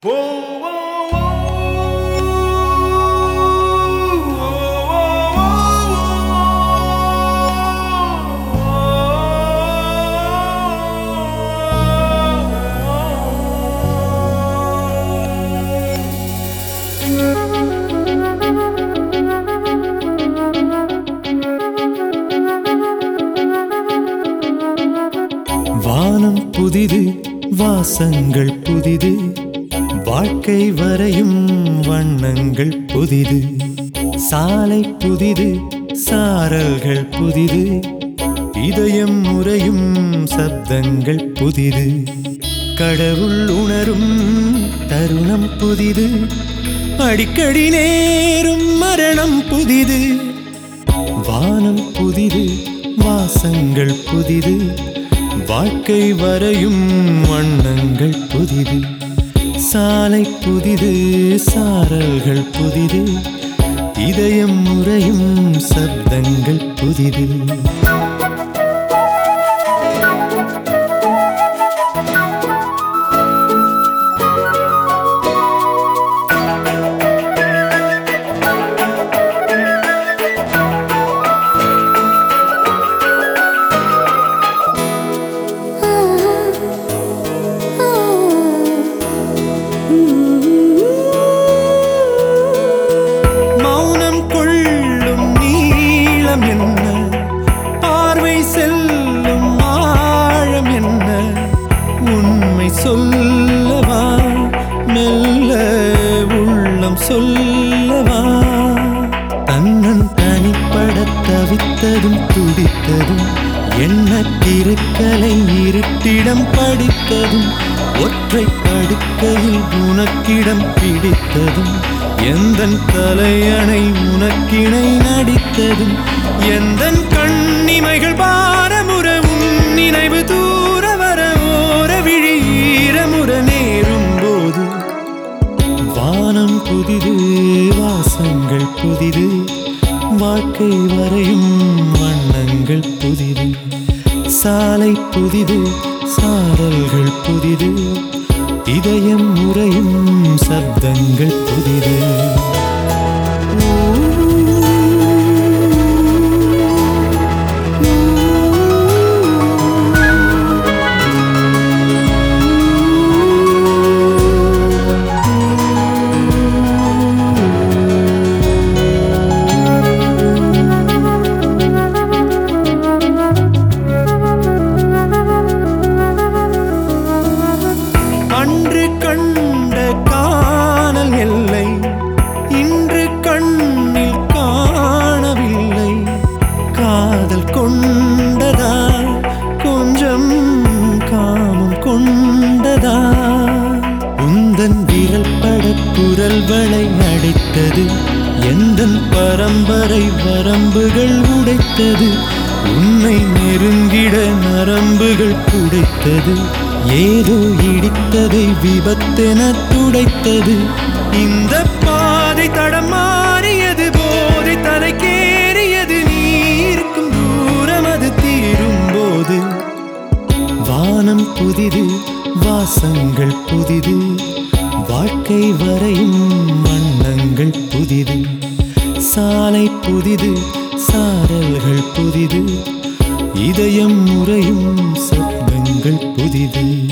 வானம் புதிது வாசங்கள் புதிது வாழ்க்கை வரையும் வண்ணங்கள் புதிது சாலை புதிது சாரல்கள் புதிது இதயம் முறையும் சப்தங்கள் புதிது கடவுள் உணரும் தருணம் புதிது அடிக்கடி நேரும் மரணம் புதிது வானம் புதிது வாசங்கள் புதிது வாழ்க்கை வரையும் வண்ணங்கள் புதிது சாலை புதிது சாரல்கள் புதிது இதயம் முறையும் சப்தங்கள் புதிது மௌனம் கொள்ளும் நீளம் என்ன பார்வை செல்லும் ஆழம் என்ன உண்மை சொல்லவா மெல்ல உள்ளம் சொல்லவா தன்னன் தனிப்பட தவித்ததும் துடித்ததும் என்ன திருக்கலை இருட்டிடம் படித்ததும் ஒற்றை படுக்கையில் உனக்கிடம் பிடித்ததும் எந்தன் தலையணை உனக்கிணை நடித்ததும் எந்தன் கண்ணிமைகள் பாரமுற உன் நினைவு தூர வர ஓர விழி ஈரமுற நேரும் போது வானம் புதிது வாசங்கள் புதிது வாழ்க்கை வரையும் வண்ணங்கள் புதிது சாலை புதிது சாரல்கள் புதிது இதயம் முறையும் சப்தங்கள் புதிது அன்று கண்ட காணல் எல்லை இன்று கண்ணில் காணவில்லை காதல் கொண்டதா கொஞ்சம் காமம் கொண்டதா உந்தன் விரல் பட குரல் வளை அடைத்தது எந்தன் பரம்பரை வரம்புகள் உடைத்தது உன்னை நெருங்கிட நரம்புகள் புடைத்தது ஏதோ இடித்ததை விபத்தென துடைத்தது இந்த பாதை தடம் மாறியது போதை தலைக்கேறியது நீ இருக்கும் தூரம் அது தீரும் போது வானம் புதிது வாசங்கள் புதிது வாழ்க்கை வரையும் வண்ணங்கள் புதிது சாலை புதிது சாரல்கள் புதிது இதயம் முறையும் சப்தங்கள் புதிது